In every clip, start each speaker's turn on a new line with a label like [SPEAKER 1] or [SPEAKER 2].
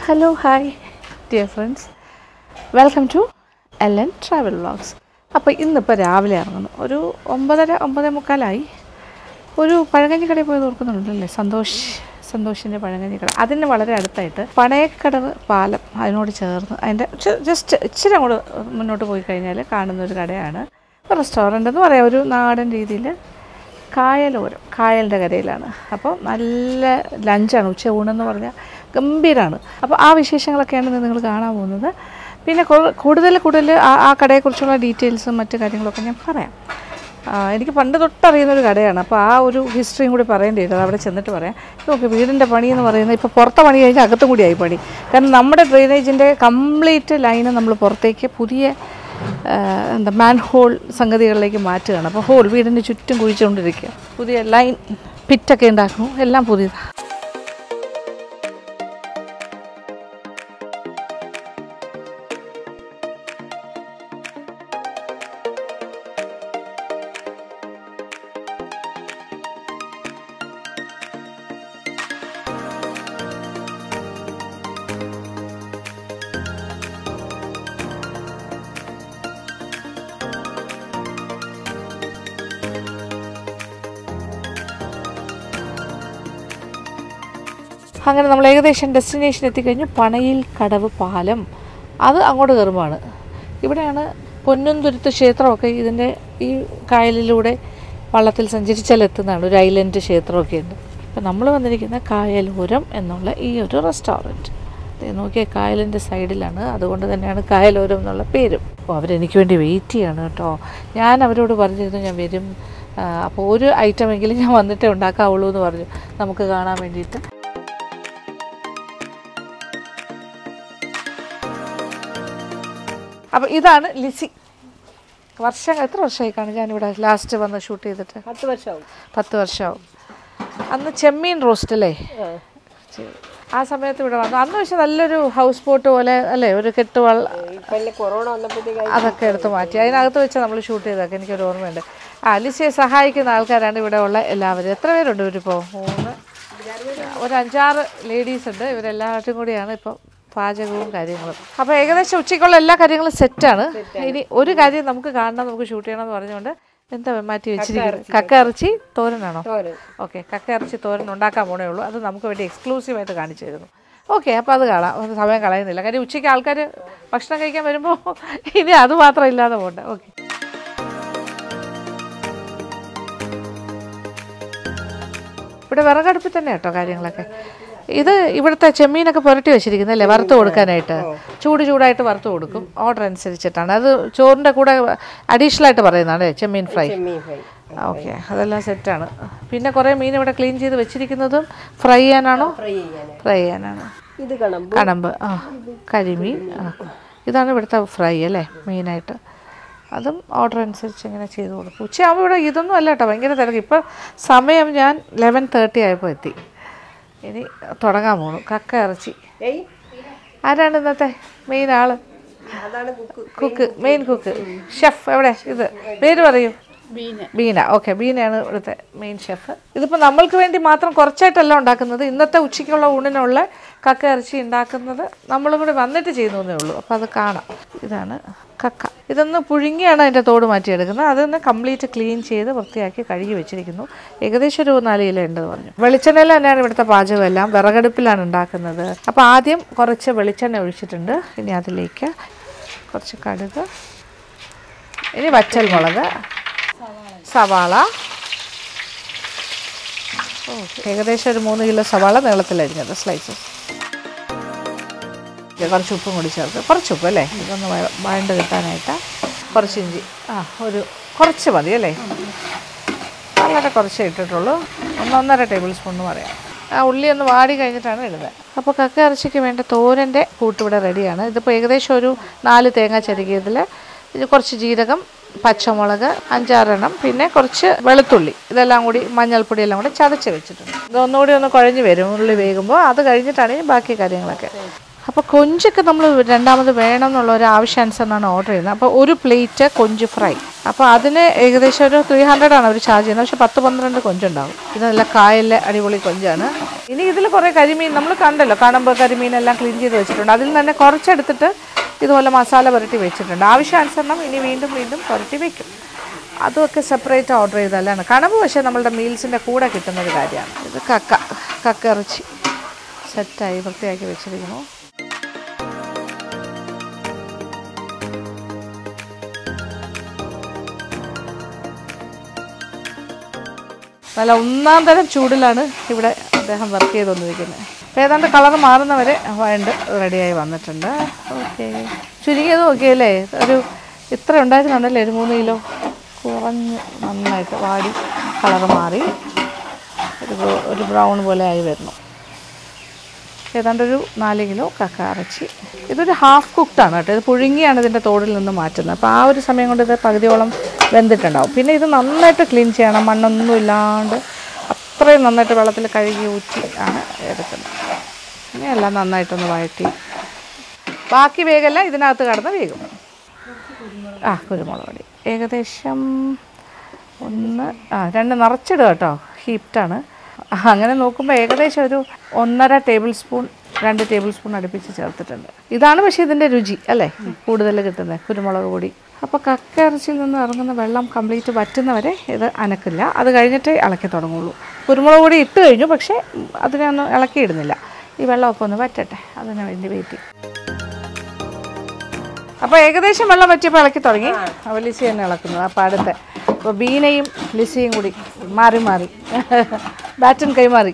[SPEAKER 1] Hello hi dear friends welcome to L N travel vlogs അപ്പോൾ ഇന്നിപ്പോൾ രാവിലെ ഇറങ്ങുന്നു ഒരു ഒമ്പതര ഒമ്പതേ മുക്കാലായി ഒരു പഴങ്കഞ്ഞി കടയിൽ പോയി ഓർക്കുന്നുണ്ടല്ലേ സന്തോഷ് സന്തോഷിൻ്റെ പഴങ്കഞ്ഞി കട അതിന് വളരെ അടുത്തായിട്ട് പണയക്കടവ് പാലം അതിനോട് ചേർന്ന് അതിൻ്റെ ജസ്റ്റ് ഇച്ചിരി അങ്ങോട്ട് മുന്നോട്ട് പോയി കഴിഞ്ഞാൽ കാണുന്ന ഒരു കടയാണ് റെസ്റ്റോറൻ്റ് എന്ന് പറയാം ഒരു നാടൻ രീതിയിൽ കായലോരം കായലിൻ്റെ കരയിലാണ് അപ്പോൾ നല്ല ലഞ്ചാണ് ഉച്ച ഊണെന്ന് പറഞ്ഞാൽ ഗംഭീരമാണ് അപ്പോൾ ആ വിശേഷങ്ങളൊക്കെയാണ് ഇന്ന് നിങ്ങൾ കാണാൻ പോകുന്നത് പിന്നെ കുറ- കൂടുതൽ കൂടുതൽ ആ ആ കടയെക്കുറിച്ചുള്ള ഡീറ്റെയിൽസും മറ്റു കാര്യങ്ങളൊക്കെ ഞാൻ പറയാം ആ, എനിക്ക് പണ്ട് തൊട്ടറിയുന്ന ഒരു കടയാണ് അപ്പോൾ ആ ഒരു ഹിസ്റ്ററിയും കൂടി പറയേണ്ടി വരും അത് അവിടെ ചെന്നിട്ട് പറയാം നോക്കി വീടിൻ്റെ പണി എന്ന് പറയുന്നത് ഇപ്പോൾ പുറത്തെ പണി കഴിഞ്ഞാൽ അകത്തും കൂടിയായി പണി കാരണം നമ്മുടെ ഡ്രെയിനേജിൻ്റെ കംപ്ലീറ്റ് ലൈന് നമ്മൾ പുറത്തേക്ക് പുതിയ ആ, എന്താ മാൻ ഹോൾ സംഗതികളിലേക്ക് മാറ്റുകയാണ് അപ്പോൾ ഹോൾ വീടിൻ്റെ ചുറ്റും കുഴിച്ചുകൊണ്ടിരിക്കുക പുതിയ ലൈൻ പിറ്റൊക്കെ ഉണ്ടാക്കുന്നു എല്ലാം പുതിയതാണ് അങ്ങനെ നമ്മൾ ഏകദേശം ഡെസ്റ്റിനേഷൻ എത്തിക്കഴിഞ്ഞു പണയിൽ കടവ് പാലം അത് അങ്ങോട്ട് കയറുമ്പോഴാണ് ഇവിടെയാണ് പൊന്നുംതുരുത്ത് ക്ഷേത്രമൊക്കെ ഇതിൻ്റെ ഈ കായലിലൂടെ വള്ളത്തിൽ സഞ്ചരിച്ചാൽ എത്തുന്നതാണ് ഒരു ഐലൻഡ് ക്ഷേത്രമൊക്കെ ഉണ്ട് അപ്പം നമ്മൾ വന്നിരിക്കുന്ന കായലോരം എന്നുള്ള ഈ ഒരു റെസ്റ്റോറൻറ്റ് നോക്കിയ കായലിൻ്റെ സൈഡിലാണ് അതുകൊണ്ട് തന്നെയാണ് കായലോരം എന്നുള്ള പേരും അപ്പോൾ അവരെനിക്ക് വേണ്ടി വെയിറ്റ് ചെയ്യാണ് കേട്ടോ ഞാൻ അവരോട് പറഞ്ഞിരുന്നു ഞാൻ വരും ആ, അപ്പോൾ ഒരു ഐറ്റമെങ്കിലും ഞാൻ വന്നിട്ടേ ഉണ്ടാക്കാവുള്ളൂ എന്ന് പറഞ്ഞു നമുക്ക് കാണാൻ വേണ്ടിയിട്ട് അപ്പോൾ ഇതാണ് ലിസി വർഷം എത്ര വർഷമായി കാണും ഞാനിവിടെ ലാസ്റ്റ് വന്ന് ഷൂട്ട് ചെയ്തിട്ട്
[SPEAKER 2] പത്ത് വർഷമാവും
[SPEAKER 1] പത്ത് വർഷമാവും അന്ന് ചെമ്മീൻ റോസ്റ്റ് അല്ലേ ആ സമയത്ത് ഇവിടെ വന്നു അന്ന് പക്ഷെ നല്ലൊരു ഹൗസ് ബോട്ട് പോലെ അല്ലേ ഒരു കെട്ട് വള്ള
[SPEAKER 2] ഇപ്പം എല്ലാം കൊറോണ വന്നപ്പോഴത്തേക്ക്
[SPEAKER 1] അതൊക്കെ എടുത്ത് മാറ്റി അതിനകത്ത് വെച്ച് നമ്മൾ ഷൂട്ട് ചെയ്തൊക്കെ എനിക്കൊരു ഓർമ്മയുണ്ട് ആ ലിസിയെ സഹായിക്കുന്ന ആൾക്കാരാണ് ഇവിടെ ഉള്ള എല്ലാവരും എത്ര പേരുണ്ട് ഇവരിപ്പോൾ മൂന്ന് ഒരു അഞ്ചാറ് ലേഡീസ് ഉണ്ട് ഇവരെല്ലാവരും കൂടിയാണ് ഇപ്പോൾ പാചകവും കാര്യങ്ങളും അപ്പോൾ ഏകദേശം ഉച്ചയ്ക്കുള്ള എല്ലാ കാര്യങ്ങളും സെറ്റാണ് ഇനി ഒരു കാര്യം നമുക്ക് കാണണം നമുക്ക് ഷൂട്ട് ചെയ്യണം എന്ന് പറഞ്ഞുകൊണ്ട് എന്താ മാറ്റി വെച്ചിരിക്കുന്നത് കക്ക ഇറച്ചി തോരനാണോ
[SPEAKER 2] തോരൻ
[SPEAKER 1] ഓക്കെ കക്ക ഇറച്ചി തോരൻ ഉണ്ടാക്കാൻ പോണേ ഉള്ളൂ അത് നമുക്ക് വേണ്ടി എക്സ്ക്ലൂസീവായിട്ട് കാണിച്ചു തരുന്നു ഓക്കെ അപ്പോൾ അത് കാണാം അത് സമയം കളയുന്നില്ല കാര്യം ഉച്ചയ്ക്ക് ആൾക്കാർ ഭക്ഷണം കഴിക്കാൻ വരുമ്പോൾ ഇനി അത് മാത്രം ഇല്ലാതെ പോകണ്ട ഓക്കെ ഇവിടെ വിറകടുപ്പിൽ തന്നെ കേട്ടോ കാര്യങ്ങളൊക്കെ ഇത് ഇവിടുത്തെ ചെമ്മീനൊക്കെ പുരട്ടി വെച്ചിരിക്കുന്നല്ലേ വറുത്ത് കൊടുക്കാനായിട്ട് ചൂട് ചൂടായിട്ട് വറുത്ത് കൊടുക്കും ഓർഡർ അനുസരിച്ചിട്ടാണ് അത് ചോറിൻ്റെ കൂടെ അഡീഷണൽ ആയിട്ട് പറയുന്നതാണ് ചെമ്മീൻ ഫ്രൈ
[SPEAKER 2] ചെമ്മീൻ ഫ്രൈ
[SPEAKER 1] ഓക്കെ അതെല്ലാം സെറ്റാണ് പിന്നെ കുറേ മീൻ ഇവിടെ ക്ലീൻ ചെയ്ത് വെച്ചിരിക്കുന്നതും ഫ്രൈ ചെയ്യാനാണോ
[SPEAKER 2] ഫ്രൈ ചെയ്യാൻ
[SPEAKER 1] ഫ്രൈ ചെയ്യാനാണ്
[SPEAKER 2] ഇത് കണമ്പ്
[SPEAKER 1] കണമ്പ് ആ കരിമീൻ ആ ഇതാണ് ഇവിടുത്തെ ഫ്രൈ അല്ലേ മെയിനായിട്ട് അതും ഓർഡർ അനുസരിച്ച് ഇങ്ങനെ ചെയ്ത് കൊടുക്കും ഉച്ചയാകുമ്പോൾ ഇവിടെ ഇതൊന്നും അല്ല കേട്ടോ ഭയങ്കര തിരക്ക് ഇപ്പോൾ സമയം ഞാൻ ലെവൻ തേർട്ടി ആയപ്പോൾ എത്തി ഇനി തുടങ്ങാൻ പോണു കക്ക ഇറച്ചി
[SPEAKER 2] ഏയ്
[SPEAKER 1] ആരാണ് ഇന്നത്തെ മെയിൻ ആള്
[SPEAKER 2] അതാണ് cook
[SPEAKER 1] cook main cook chef എവിടെ ഇത് പേര് പറയൂ ബീന ഓക്കെ ബീനയാണ് ഇവിടുത്തെ മെയിൻ ഷെഫ് ഇതിപ്പോൾ നമ്മൾക്ക് വേണ്ടി മാത്രം കുറച്ചായിട്ടല്ല ഉണ്ടാക്കുന്നത് ഇന്നത്തെ ഉച്ചയ്ക്കുള്ള ഊണിനുള്ള കക്ക ഇറച്ചി ഉണ്ടാക്കുന്നത് നമ്മളും കൂടി വന്നിട്ട് ചെയ്യുന്നതേ ഉള്ളൂ അപ്പോൾ അത് കാണാം ഇതാണ് കക്ക ഇതൊന്ന് പുഴുങ്ങിയാണ് അതിൻ്റെ തോട് മാറ്റിയെടുക്കുന്നത് അതൊന്ന് കംപ്ലീറ്റ് ക്ലീൻ ചെയ്ത് വൃത്തിയാക്കി കഴുകി വെച്ചിരിക്കുന്നു ഏകദേശം ഒരു നാല് കിലോ ഉണ്ടെന്ന് പറഞ്ഞു വെളിച്ചെണ്ണയിൽ തന്നെയാണ് ഇവിടുത്തെ പാചകം എല്ലാം വിറകടുപ്പിലാണ് ഉണ്ടാക്കുന്നത് അപ്പോൾ ആദ്യം കുറച്ച് വെളിച്ചെണ്ണ ഒഴിച്ചിട്ടുണ്ട് ഇനി അതിലേക്ക് കുറച്ച് കടുക് ഇനി വറ്റൽ മുളക് സവാള ഓക്കെ ഏകദേശം ഒരു മൂന്ന് കിലോ സവാള നീളത്തിലരിഞ്ഞത് സ്ലൈസസ് കുറച്ച് ഉപ്പും കൂടി ചേർത്ത് കുറച്ച് ഉപ്പ് അല്ലേ ഇതൊന്ന് വഴ- വഴണ്ട് കിട്ടാനായിട്ട് കുറച്ച് ഇഞ്ചി ആ ഒരു കുറച്ച് മതി അല്ലേ വളരെ കുറച്ചേ ഇട്ടിട്ടുള്ളൂ ഒന്നൊന്നര ടേബിൾ സ്പൂൺ എന്ന് പറയാം ആ ഉള്ളി ഒന്ന് വാടി കഴിഞ്ഞിട്ടാണ് ഇടുന്നത് അപ്പോൾ കക്ക ഇറച്ചിക്ക് വേണ്ട തോരൻ്റെ കൂട്ടിവിടെ റെഡിയാണ് ഇതിപ്പോൾ ഏകദേശം ഒരു നാല് തേങ്ങ ചെരുകിയതിൽ ഇത് കുറച്ച് ജീരകം പച്ചമുളക് അഞ്ചാറെണ്ണം പിന്നെ കുറച്ച് വെളുത്തുള്ളി ഇതെല്ലാം കൂടി മഞ്ഞൾപ്പൊടി എല്ലാം കൂടി ചതച്ച് വെച്ചിട്ടുണ്ട് ഇതൊന്നുകൂടി ഒന്ന് കുഴഞ്ഞ് വരും ഉള്ളി വേകുമ്പോൾ അത് കഴിഞ്ഞിട്ടാണ് ഇനി ബാക്കി കാര്യങ്ങളൊക്കെ അപ്പോൾ കൊഞ്ചൊക്കെ നമ്മൾ രണ്ടാമത് വേണം എന്നുള്ള ഒരു ആവശ്യാനുസരണമാണ് ഓർഡർ ചെയ്യുന്നത് അപ്പോൾ ഒരു പ്ലേറ്റ് കൊഞ്ച് ഫ്രൈ അപ്പോൾ അതിന് ഏകദേശം ഒരു ത്രീ ഹൺഡ്രഡ് ആണ് അവർ ചാർജ് ചെയ്യുന്നത് പക്ഷേ പത്ത് പന്ത്രണ്ട് കൊഞ്ചുണ്ടാവും ഇത് നല്ല കായലിലെ അടിപൊളി കൊഞ്ചാണ് ഇനി ഇതിൽ കുറേ കരിമീൻ നമ്മൾ കണ്ടല്ലോ കണമ്പ് കരിമീൻ എല്ലാം ക്ലീൻ ചെയ്ത് വെച്ചിട്ടുണ്ട് അതിൽ നിന്ന് തന്നെ കുറച്ചെടുത്തിട്ട് ഇതുപോലെ മസാല പുരട്ടി വെച്ചിട്ടുണ്ട് ആവശ്യാനുസരണം ഇനി വീണ്ടും വീണ്ടും പുരട്ടി വെക്കും അതുമൊക്കെ സെപ്പറേറ്റ് ഓർഡർ ചെയ്തല്ലാണ് കണമ്പ് പക്ഷേ നമ്മളുടെ മീൽസിൻ്റെ കൂടെ കിട്ടുന്ന ഒരു കാര്യമാണ് ഇത് കക്ക കക്ക ഇറച്ചി സെറ്റായി വൃത്തിയാക്കി വെച്ചിരിക്കുന്നു നല്ല ഒന്നാം തരം ചൂടിലാണ് ഇവിടെ അദ്ദേഹം വർക്ക് ചെയ്തുകൊണ്ടിരിക്കുന്നത് അപ്പോൾ ഏതാണ്ട് കളർ മാറുന്നവരെ വേണ്ട റെഡിയായി വന്നിട്ടുണ്ട് ഓക്കെ ചുരുങ്ങിയത് നോക്കിയല്ലേ ഒരു ഇത്ര ഉണ്ടായിരുന്നുണ്ടല്ലേ ഒരു മൂന്ന് കിലോ കുറഞ്ഞ് നന്നായിട്ട് വാടി കളർ മാറി ഒരു ഒരു ബ്രൗൺ പോലെ ആയി വരുന്നു ഏതാണ്ട് ഒരു നാല് കിലോ കക്ക ഇറച്ചി ഇതൊരു ഹാഫ് കുക്ക്ഡാണ് കേട്ടോ ഇത് പുഴുങ്ങിയാണ് ഇതിൻ്റെ തോടിൽ നിന്ന് മാറ്റുന്നത് അപ്പോൾ ആ ഒരു സമയം കൊണ്ട് ഇത് പകുതിയോളം വെന്തിട്ടുണ്ടാവും പിന്നെ ഇത് നന്നായിട്ട് ക്ലീൻ ചെയ്യണം മണ്ണൊന്നും ഇല്ലാണ്ട് അത്രയും നന്നായിട്ട് വെള്ളത്തിൽ കഴുകി ഊറ്റി ആണ് എടുക്കുന്നത് പിന്നെ എല്ലാം നന്നായിട്ടൊന്ന് വഴറ്റി ബാക്കി വേഗമല്ല ഇതിനകത്ത് കടന്ന് വേഗം ആ കുരുമുളക് പൊടി ഏകദേശം ഒന്ന് ആ രണ്ട് നിറച്ചിടുക കേട്ടോ ഹീപ്റ്റാണ് അങ്ങനെ നോക്കുമ്പോൾ ഏകദേശം ഒരു ഒന്നര ടേബിൾ സ്പൂൺ രണ്ട് ടേബിൾ സ്പൂൺ അടുപ്പിച്ച് ചേർത്തിട്ടുണ്ട് ഇതാണ് പക്ഷേ ഇതിൻ്റെ രുചി അല്ലേ കൂടുതൽ കിട്ടുന്നത് കുരുമുളക് പൊടി അപ്പോൾ കക്ക ഇറച്ചിയിൽ നിന്ന് ഇറങ്ങുന്ന വെള്ളം കംപ്ലീറ്റ് വറ്റുന്നവരെ ഇത് അനക്കില്ല അത് കഴിഞ്ഞിട്ടേ ഇളക്കി തുടങ്ങുള്ളൂ കുരുമുളക് പൊടി ഇട്ട് കഴിഞ്ഞു പക്ഷേ അതിനെ ഒന്നും ഇളക്കിയിടുന്നില്ല ഈ വെള്ളമൊക്കെ ഒന്ന് വറ്റട്ടെ അതിന് വേണ്ടി വെയിറ്റ് ചെയ്യും അപ്പോൾ ഏകദേശം വെള്ളം വറ്റിയപ്പോൾ ഇളക്കി തുടങ്ങി അപ്പോൾ ലിസി തന്നെ ഇളക്കുന്നത് അപ്പോൾ അടുത്ത അപ്പോൾ ബീനയും ലിസിയും കൂടി മാറി മാറി ബാറ്റൻ കൈമാറി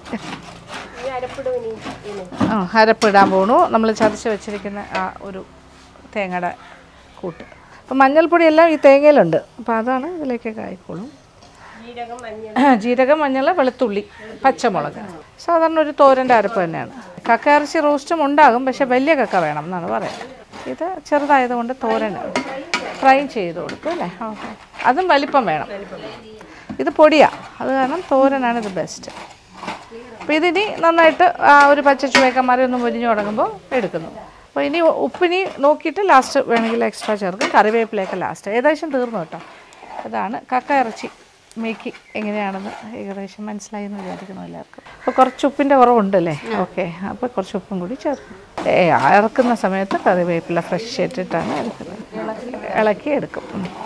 [SPEAKER 2] ഈ അരപ്പിടും ഇനി ഇനി.
[SPEAKER 1] ആ അരപ്പിടാൻ പോണു നമ്മൾ ചതച്ച് വെച്ചിരിക്കുന്ന ആ ഒരു തേങ്ങയുടെ കൂട്ട് അപ്പോൾ മഞ്ഞൾപ്പൊടി എല്ലാം ഈ തേങ്ങയിലുണ്ട് അപ്പോൾ അതാണ് ഇതിലേക്കൊക്കെ ആയിക്കോളും
[SPEAKER 2] ജീരകം മഞ്ഞൾ
[SPEAKER 1] ജീരകം മഞ്ഞൾ വെളുത്തുള്ളി പച്ചമുളക് സാധാരണ ഒരു തോരൻ്റെ അരപ്പ് തന്നെയാണ് കക്ക ഇറച്ചി റോസ്റ്റും ഉണ്ടാകും പക്ഷെ വലിയ കക്ക വേണം എന്നാണ് പറയുന്നത് ഇത് ചെറുതായതുകൊണ്ട് തോരൻ ഫ്രൈ ചെയ്ത് കൊടുക്കും അല്ലേ ഓക്കെ അതും വലിപ്പം വേണം ഇത് പൊടിയാ അത് കാരണം തോരനാണ് ഇത് ബെസ്റ്റ് അപ്പോൾ ഇതിനി നന്നായിട്ട് ആ ഒരു പച്ച ചുവക്കന്മാരെ ഒന്ന് മുരിഞ്ഞു തുടങ്ങുമ്പോൾ എടുക്കുന്നു അപ്പോൾ ഇനി ഉപ്പിനി നോക്കിയിട്ട് ലാസ്റ്റ് വേണമെങ്കിൽ എക്സ്ട്രാ ചേർക്കും കറിവേപ്പിലയൊക്കെ ലാസ്റ്റ് ഏകദേശം തീർന്നു കേട്ടോ അതാണ് കക്ക ഇറച്ചി മേക്കി എങ്ങനെയാണെന്ന് ഏകദേശം മനസ്സിലായി എന്ന് വിചാരിക്കുന്നു എല്ലാവർക്കും അപ്പോൾ കുറച്ച് ഉപ്പിൻ്റെ കുറവുണ്ടല്ലേ ഓക്കെ അപ്പോൾ കുറച്ച് ഉപ്പും കൂടി ചേർക്കും ഏ ആ ഇറക്കുന്ന സമയത്ത് കറിവേപ്പില ഫ്രഷ് ഇട്ടിട്ടാണ് എടുക്കുന്നത് ഇളക്കി എടുക്കും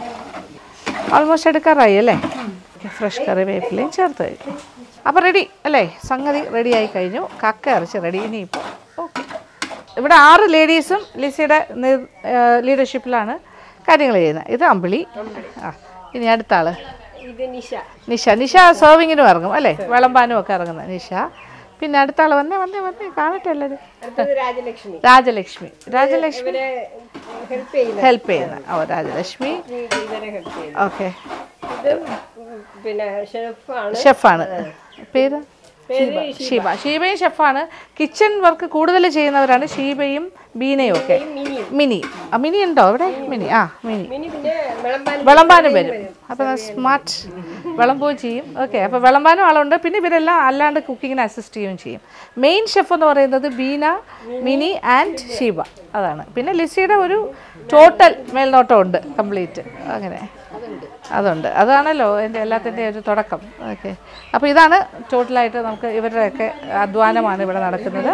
[SPEAKER 1] ഓൾമോസ്റ്റ് എടുക്കാറായി അല്ലേ ഫ്രഷ് കറിവേപ്പിലയും ചേർത്ത് കഴിക്കും അപ്പോൾ റെഡി അല്ലേ സംഗതി റെഡി ആയി കഴിഞ്ഞു കക്ക ഇറച്ചി റെഡി ഇനിയിപ്പോൾ ഓക്കെ ഇവിടെ ആറ് ലേഡീസും ലിസിയുടെ ലീഡർഷിപ്പിലാണ് കാര്യങ്ങൾ ചെയ്യുന്നത് ഇത് അമ്പിളി ആ ഇനി അടുത്ത ആള്
[SPEAKER 2] ഇത് നിശ
[SPEAKER 1] നിഷ നിഷ സെർവിങ്ങിനും ഇറങ്ങും അല്ലേ വിളമ്പാനും ഒക്കെ ഇറങ്ങുന്നത് നിഷ പിന്നെ അടുത്ത ആൾ വന്നേ വന്നേ വന്നേ കാണട്ടെ എല്ലാവരും
[SPEAKER 2] അടുത്തത് രാജലക്ഷ്മി
[SPEAKER 1] രാജലക്ഷ്മി രാജലക്ഷ്മി
[SPEAKER 2] ഇവരെ ഹെൽപ്പ് ചെയ്യുന്ന
[SPEAKER 1] ഹെൽപ്പ് ചെയ്യുന്ന ഓ രാജലക്ഷ്മി
[SPEAKER 2] ഇവരെ ഹെൽപ്പ് ചെയ്യുന്ന
[SPEAKER 1] ഓക്കെ
[SPEAKER 2] ഇത് പിന്നെ ഷെഫാണ്
[SPEAKER 1] ഷെഫാണ് പേര്
[SPEAKER 2] പേര്
[SPEAKER 1] ഷീബ ഷീബയും ഷെഫാണ് കിച്ചൺ വർക്ക് കൂടുതൽ ചെയ്യുന്നവരാണ് ഷീബയും ബീനയും ഒക്കെ
[SPEAKER 2] മിനി
[SPEAKER 1] മിനി ആ മിനി ഉണ്ടോ ഇവിടെ മിനി ആ മിനി
[SPEAKER 2] മിനി പിന്നെ വിളമ്പാൻ
[SPEAKER 1] വിളമ്പാനും വരും അപ്പോൾ സ്മാർട്ട് വിളമ്പുകയും ചെയ്യും ഓക്കെ അപ്പോൾ വിളമ്പാനും ആളുണ്ട് പിന്നെ ഇവരെല്ലാം അല്ലാണ്ട് കുക്കിങ്ങിന് അസിസ്റ്റ് ചെയ്യുകയും ചെയ്യും മെയിൻ ഷെഫ് എന്ന് പറയുന്നത് ബീന മിനി ആൻഡ് ഷീബ അതാണ് പിന്നെ ലിസിയുടെ ഒരു ടോട്ടൽ മേൽനോട്ടം ഉണ്ട് കംപ്ലീറ്റ് അങ്ങനെ അതുണ്ട് അതാണല്ലോ എൻ്റെ എല്ലാത്തിൻ്റെ ഒരു തുടക്കം ഓക്കെ അപ്പോൾ ഇതാണ് ടോട്ടലായിട്ട് നമുക്ക് ഇവരുടെയൊക്കെ അധ്വാനമാണ് ഇവിടെ നടക്കുന്നത്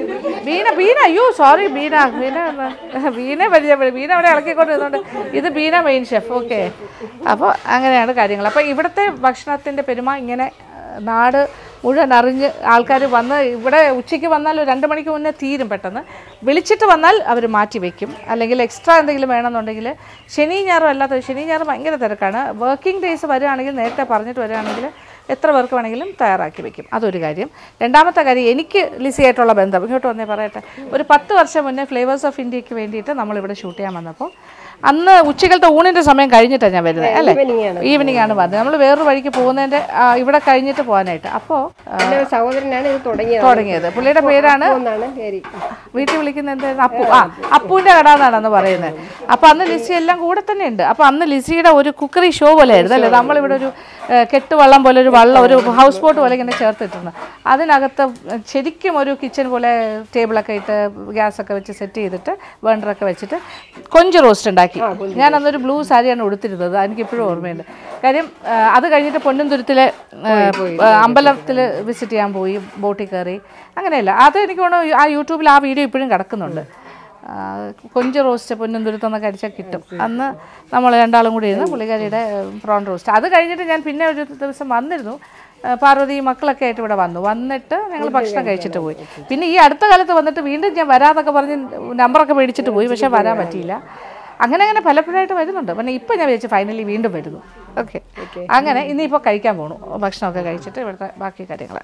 [SPEAKER 1] ബീന ബീന അയ്യോ സോറി ബീന ബീന എന്ന് ബീന പരിചയപ്പെടും ബീന അവിടെ ഇളക്കിക്കൊണ്ടിരുന്നുണ്ട് ഇത് ബീന മെയിൻ ഷെഫ് ഓക്കെ അപ്പോൾ അങ്ങനെയാണ് കാര്യങ്ങൾ അപ്പോൾ ഇവിടുത്തെ ഭക്ഷണത്തിൻ്റെ പെരുമ ഇങ്ങനെ ആ, നാട് മുഴുവൻ അറിഞ്ഞ് ആൾക്കാർ വന്ന് ഇവിടെ ഉച്ചയ്ക്ക് വന്നാൽ ഒരു രണ്ട് മണിക്ക് മുന്നേ തീരും പെട്ടെന്ന് വിളിച്ചിട്ട് വന്നാൽ അവർ മാറ്റി വെക്കും അല്ലെങ്കിൽ എക്സ്ട്രാ എന്തെങ്കിലും വേണമെന്നുണ്ടെങ്കിൽ ശനി ഞായറും അല്ലാത്ത ശനി ഞായറും ഭയങ്കര തിരക്കാണ് വർക്കിംഗ് ഡേയ്സ് വരികയാണെങ്കിൽ നേരത്തെ പറഞ്ഞിട്ട് വരികയാണെങ്കിൽ എത്ര പേർക്ക് വേണമെങ്കിലും തയ്യാറാക്കി വെക്കും അതൊരു കാര്യം രണ്ടാമത്തെ കാര്യം എനിക്ക് ലിസിയായിട്ടുള്ള ബന്ധം ഇങ്ങോട്ട് വന്നേ പറയട്ടെ ഒരു പത്ത് വർഷം മുന്നേ ഫ്ലേവേഴ്സ് ഓഫ് ഇന്ത്യക്ക് വേണ്ടിയിട്ട് നമ്മളിവിടെ ഷൂട്ട് ചെയ്യാൻ വന്നപ്പോൾ അന്ന് ഉച്ചക്കലത്തെ ഊണിൻ്റെ സമയം കഴിഞ്ഞിട്ടാണ് ഞാൻ വരുന്നത് അല്ലേ
[SPEAKER 2] ഈവനിങ് ആണ്
[SPEAKER 1] ഈവനിങ് ആണ് വന്നത് നമ്മൾ വേറൊരു വഴിക്ക് പോകുന്നതിൻ്റെ ആ, ഇവിടെ കഴിഞ്ഞിട്ട് പോകാനായിട്ട് അപ്പോൾ
[SPEAKER 2] എൻ്റെ ഒരു സഹോദരനാണ് ഇത് തുടങ്ങിയത്
[SPEAKER 1] തുടങ്ങിയത് പുള്ളിയുടെ പേരാണ്
[SPEAKER 2] എന്നാണ് പേര്
[SPEAKER 1] വീട്ടിൽ വിളിക്കുന്ന എന്തായിരുന്നു അപ്പു ആ അപ്പുവിൻ്റെ കട എന്നാണ് അന്ന് പറയുന്നത് അപ്പോൾ അന്ന് ലിസി എല്ലാം കൂടെ തന്നെ ഉണ്ട് അപ്പോൾ അന്ന് ലിസിയുടെ ഒരു കുക്കറി ഷോ പോലെ ആയിരുന്നു അല്ലേ നമ്മളിവിടെ ഒരു ഏഹ്, കെട്ടുവള്ളം പോലെ ഒരു വള്ളം ഒരു ഹൗസ് ബോട്ട് പോലെ ഇങ്ങനെ ചേർത്തിട്ടുണ്ട് അതിനകത്ത് ശരിക്കും ഒരു കിച്ചൺ പോലെ ടേബിളൊക്കെ ഇട്ട് ഗ്യാസൊക്കെ വെച്ച് സെറ്റ് ചെയ്തിട്ട് ബേണ്ടറൊക്കെ വെച്ചിട്ട് കൊഞ്ച് റോസ്റ്റ് ഉണ്ടാക്കി വേശിക്ക് ഞാൻ അന്നൊരു ബ്ലൂ സാരിയാണ് ഉടുത്തിരുന്നത് എനിക്കിപ്പോഴും ഓർമ്മയുണ്ട് കാര്യം ആ, അത് കഴിഞ്ഞിട്ട് പൊന്നന്തുരുത്തിലെ അമ്പലത്തിൽ വിസിറ്റ് ചെയ്യാൻ പോയി ബോട്ടിൽ കയറി അങ്ങനെയല്ല അത് എനിക്ക് തോന്നുന്നു ആ യൂട്യൂബിൽ ആ വീഡിയോ ഇപ്പോഴും കിടക്കുന്നുണ്ട് ആ, കൊഞ്ച് റോസ്റ്റ് പൊന്നന്തുരുത്ത് എന്നൊക്കെ അടിച്ചാൽ കിട്ടും അന്ന് നമ്മൾ രണ്ടാളും കൂടി ഇരുന്ന് പുള്ളിക്കാരിയുടെ പ്രോൺ റോസ്റ്റ് അത് കഴിഞ്ഞിട്ട് ഞാൻ പിന്നെ ഒരു ദിവസം വന്നിരുന്നു ആ, പാർവതി മക്കളൊക്കെ ആയിട്ട് ഇവിടെ വന്നു വന്നിട്ട് ഞങ്ങൾ ഭക്ഷണം കഴിച്ചിട്ട് പോയി പിന്നെ ഈ അടുത്ത കാലത്ത് വന്നിട്ട് വീണ്ടും ഞാൻ വരാതൊക്കെ പറഞ്ഞ് നമ്പറൊക്കെ മേടിച്ചിട്ട് പോയി പക്ഷേ വരാൻ പറ്റിയില്ല അങ്ങനെ അങ്ങനെ പലപ്പോഴായിട്ട് വരുന്നുണ്ട് പിന്നെ ഇപ്പം ഞാൻ വിചാരിച്ചു ഫൈനലി വീണ്ടും വരുന്നു ഓക്കെ അങ്ങനെ ഇനിയിപ്പോൾ കഴിക്കാൻ പോണു ഭക്ഷണമൊക്കെ കഴിച്ചിട്ട് ഇവിടുത്തെ ബാക്കി കാര്യങ്ങൾ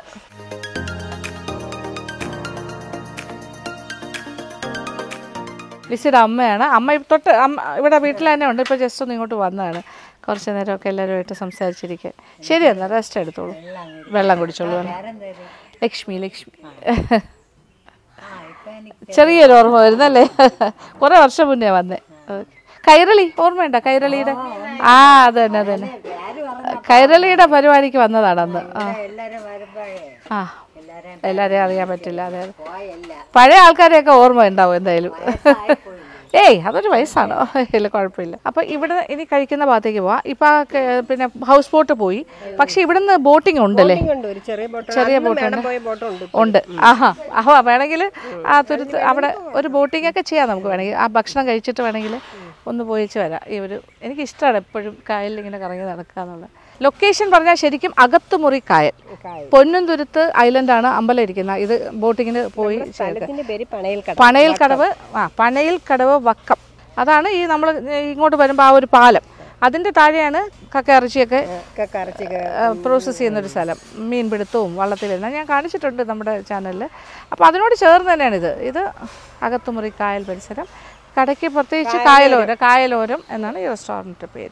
[SPEAKER 1] ലിസിയുടെ അമ്മയാണ് അമ്മ ഇപ്പ- തൊട്ട് അമ്മ ഇവിടെ വീട്ടിൽ തന്നെ ഉണ്ട് ഇപ്പോൾ ജസ്റ്റ് ഒന്ന് ഇങ്ങോട്ട് വന്നതാണ് കുറച്ച് നേരമൊക്കെ എല്ലാവരുമായിട്ട് സംസാരിച്ചിരിക്കാൻ ശരി എന്നാൽ റെസ്റ്റ് എടുത്തോളൂ വെള്ളം കുടിച്ചോളൂ ലക്ഷ്മി ലക്ഷ്മി ചെറിയൊരു ഓർമ്മ വരുന്നല്ലേ കുറേ വർഷം മുന്നേ വന്നേ ഓക്കേ. കൈരളി ഓർമ്മയുണ്ടോ കൈരളിയുടെ ആ അത് തന്നെ അത് തന്നെ കൈരളിയുടെ പരിപാടിക്ക് വന്നതാണ് അന്ന് ആ
[SPEAKER 3] എല്ലാരും വരുമ്പോഴേ
[SPEAKER 1] ആ
[SPEAKER 3] എല്ലാരും
[SPEAKER 1] എല്ലാവരെയും അറിയാൻ പറ്റില്ല അതെ അതെ
[SPEAKER 3] പോയല്ല
[SPEAKER 1] പഴയ ആൾക്കാരെയൊക്കെ ഓർമ്മ ഉണ്ടാവും എന്തായാലും ഏയ് അതൊരു വയസ്സാണോ ഇല്ല കുഴപ്പമില്ല അപ്പോൾ ഇവിടെ ഇനി കഴിക്കുന്ന ഭാഗത്തേക്ക് പോവാം ഇപ്പം ആ ക- പിന്നെ ഹൗസ് ബോട്ട് പോയി പക്ഷെ ഇവിടുന്ന് ബോട്ടിംഗ് ഉണ്ടല്ലേ
[SPEAKER 2] ഉണ്ട് ഒരു ചെറിയ ബോട്ട്
[SPEAKER 1] ചെറിയ
[SPEAKER 2] മേഡം പോയ ബോട്ടുണ്ട്
[SPEAKER 1] ഉണ്ട് ആഹാ ആഹോ വേണമെങ്കിൽ ആ തുരുത്ത് അവിടെ ഒരു ബോട്ടിംഗ് ഒക്കെ ചെയ്യാം നമുക്ക് വേണമെങ്കിൽ ആ ഭക്ഷണം കഴിച്ചിട്ട് വേണമെങ്കിൽ ഒന്ന് പോയിച്ച് വരാം ഈ ഒരു എനിക്ക് ഇഷ്ടമാണ് എപ്പോഴും കായലിൽ ഇങ്ങനെ കറങ്ങി നടക്കുക എന്നുള്ളത് ലൊക്കേഷൻ പറഞ്ഞാൽ ശരിക്കും അകത്തുമുറി കായൽ പൊന്നുംതുരുത്ത് ഐലൻഡാണ് അമ്പലം ഇരിക്കുന്നത് ഇത് ബോട്ടിങ്ങിന് പോയി ചേർക്കുക
[SPEAKER 2] സ്ഥലത്തിന്റെ പേര് പണയിൽ കട
[SPEAKER 1] പണയിൽ കടവ് ആ പണയിൽ കടവ് വക്കം അതാണ് ഈ നമ്മൾ ഇങ്ങോട്ട് വരുമ്പോൾ ആ ഒരു പാലം അതിൻ്റെ താഴെയാണ് കക്ക ഇറച്ചിയൊക്കെ
[SPEAKER 2] കറച്ചി
[SPEAKER 1] പ്രോസസ്സ് ചെയ്യുന്നൊരു സ്ഥലം മീൻപിടുത്തവും വള്ളത്തിൽ വരുന്ന ഞാൻ കാണിച്ചിട്ടുണ്ട് നമ്മുടെ ചാനലിൽ അപ്പോൾ അതിനോട് ചേർന്ന് തന്നെയാണ് ഇത് ഇത് അകത്തുമുറി കായൽ പരിസരം കടയ്ക്ക് പ്രത്യേകിച്ച് കായലോരം കായലോരം എന്നാണ് ഈ റെസ്റ്റോറൻറ്റ് പേര്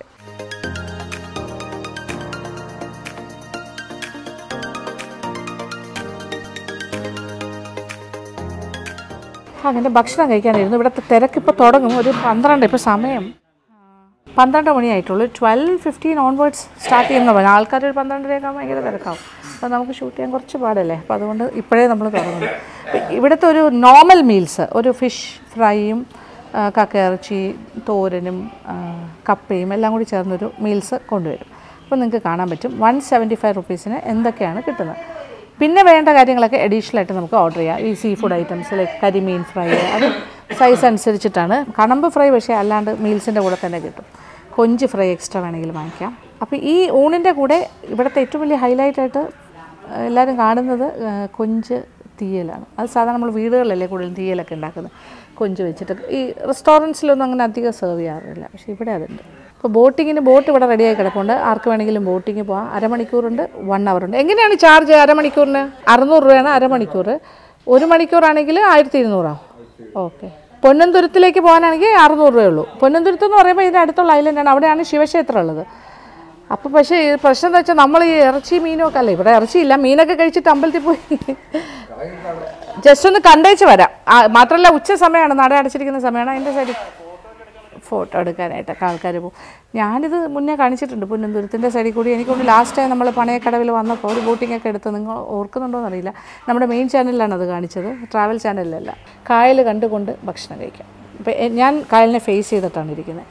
[SPEAKER 1] അങ്ങനെ ഭക്ഷണം കഴിക്കാനിരുന്നു ഇവിടുത്തെ തിരക്ക് ഇപ്പോൾ തുടങ്ങും ഒരു പന്ത്രണ്ട് ഇപ്പോൾ സമയം പന്ത്രണ്ട് മണിയായിട്ടുള്ളൂ ട്വൽവ് ഫിഫ്റ്റീൻ ഓൺവേർഡ്സ് സ്റ്റാർട്ട് ചെയ്യുന്ന പറഞ്ഞു ആൾക്കാർ ഒരു പന്ത്രണ്ടരയൊക്കെ ഭയങ്കര തിരക്കാവും അപ്പോൾ നമുക്ക് ഷൂട്ട് ചെയ്യാൻ കുറച്ച് പാടല്ലേ അപ്പോൾ അതുകൊണ്ട് ഇപ്പോഴേ നമ്മൾ തുടങ്ങുന്നു ഇപ്പം ഇവിടുത്തെ ഒരു നോർമൽ മീൽസ് ഒരു ഫിഷ് ഫ്രൈയും ആ, കക്കയിറച്ചി തോരനും ആ, കപ്പയും എല്ലാം കൂടി ചേർന്നൊരു മീൽസ് കൊണ്ടുവരും അപ്പോൾ നിങ്ങൾക്ക് കാണാൻ പറ്റും വൺ സെവൻറ്റി ഫൈവ് റുപ്പീസിന് എന്തൊക്കെയാണ് കിട്ടുന്നത് പിന്നെ വേണ്ട കാര്യങ്ങളൊക്കെ അഡീഷണൽ ആയിട്ട് നമുക്ക് ഓർഡർ ചെയ്യാം ഈ സീ ഫുഡ് ഐറ്റംസ് ലൈക്ക് കരിമീൻ ഫ്രൈ അത് സൈസ് അനുസരിച്ചിട്ടാണ് കണമ്പ് ഫ്രൈ പക്ഷേ അല്ലാണ്ട് മീൽസിൻ്റെ കൂടെ തന്നെ കിട്ടും കൊഞ്ച് ഫ്രൈ എക്സ്ട്രാ വേണമെങ്കിൽ വാങ്ങിക്കാം അപ്പോൾ ഈ ഊണിൻ്റെ കൂടെ ഇവിടുത്തെ ഏറ്റവും വലിയ ഹൈലൈറ്റ് ആയിട്ട് എല്ലാവരും കാണുന്നത് ആ, കൊഞ്ച് തീയലാണ് അത് സാധാരണ നമ്മൾ വീടുകളിലല്ലേ കൂടുതലും തീയലൊക്കെ ഉണ്ടാക്കുന്നത് കൊഞ്ച് വെച്ചിട്ട് ഈ റെസ്റ്റോറൻറ്റ്സിലൊന്നും അങ്ങനെ അധികം സെർവ് ചെയ്യാറില്ല പക്ഷേ ഇവിടെ അതുണ്ട് ഇപ്പോൾ ബോട്ടിങ്ങിന് ബോട്ട് ഇവിടെ റെഡിയായി കിടപ്പുണ്ട് ആർക്ക് വേണമെങ്കിലും ബോട്ടിങ് പോകാം അരമണിക്കൂറുണ്ട് വൺ അവർ ഉണ്ട് എങ്ങനെയാണ് ചാർജ് അരമണിക്കൂറിന് അറുന്നൂറ് രൂപയാണ് അരമണിക്കൂർ ഒരു മണിക്കൂറാണെങ്കിൽ ആയിരത്തി ഇരുന്നൂറാവും ഓക്കെ പൊന്നന്തുരത്തിലേക്ക് പോകാനാണെങ്കിൽ അറുന്നൂറ് രൂപയേ ഉള്ളൂ പൊന്നന്തുരത്ത് എന്ന് പറയുമ്പോൾ ഇതിൻ്റെ അടുത്തുള്ള ഐലൻഡാണ് അവിടെയാണ് ശിവക്ഷേത്രം ഉള്ളത് അപ്പോൾ പക്ഷേ ഈ പ്രശ്നം എന്താ വെച്ചാൽ നമ്മൾ ഈ ഇറച്ചി മീനും ഒക്കെ അല്ല ഇവിടെ ഇറച്ചിയില്ല മീനൊക്കെ കഴിച്ചിട്ട് അമ്പലത്തിൽ പോയി ജസ്റ്റ് ഒന്ന് കണ്ടേച്ച് വരാം ആ, മാത്രമല്ല ഉച്ച സമയമാണ് നട അടച്ചിരിക്കുന്ന സമയമാണ് അതിൻ്റെ സൈഡിൽ ഫോട്ടോ എടുക്കാനായിട്ടൊക്കെ ആൾക്കാർ പോകും ഞാനിത് മുന്നേ കാണിച്ചിട്ടുണ്ട് പുന്നന്തുരത്തിൻ്റെ സൈഡിൽ കൂടി എനിക്കൊണ്ട് ലാസ്റ്റ് ടൈം നമ്മൾ പണയക്കടവിൽ വന്നപ്പോൾ ഒരു ബോട്ടിംഗ് ഒക്കെ എടുത്ത് നിങ്ങൾ ഓർക്കുന്നുണ്ടോ എന്നറിയില്ല നമ്മുടെ മെയിൻ ചാനലിലാണ് അത് കാണിച്ചത് ട്രാവൽ ചാനലിലല്ല കായൽ കണ്ടുകൊണ്ട് ഭക്ഷണം കഴിക്കാം ഇപ്പം എ- ഞാൻ കായലിനെ ഫേസ് ചെയ്തിട്ടാണ് ഇരിക്കുന്നത്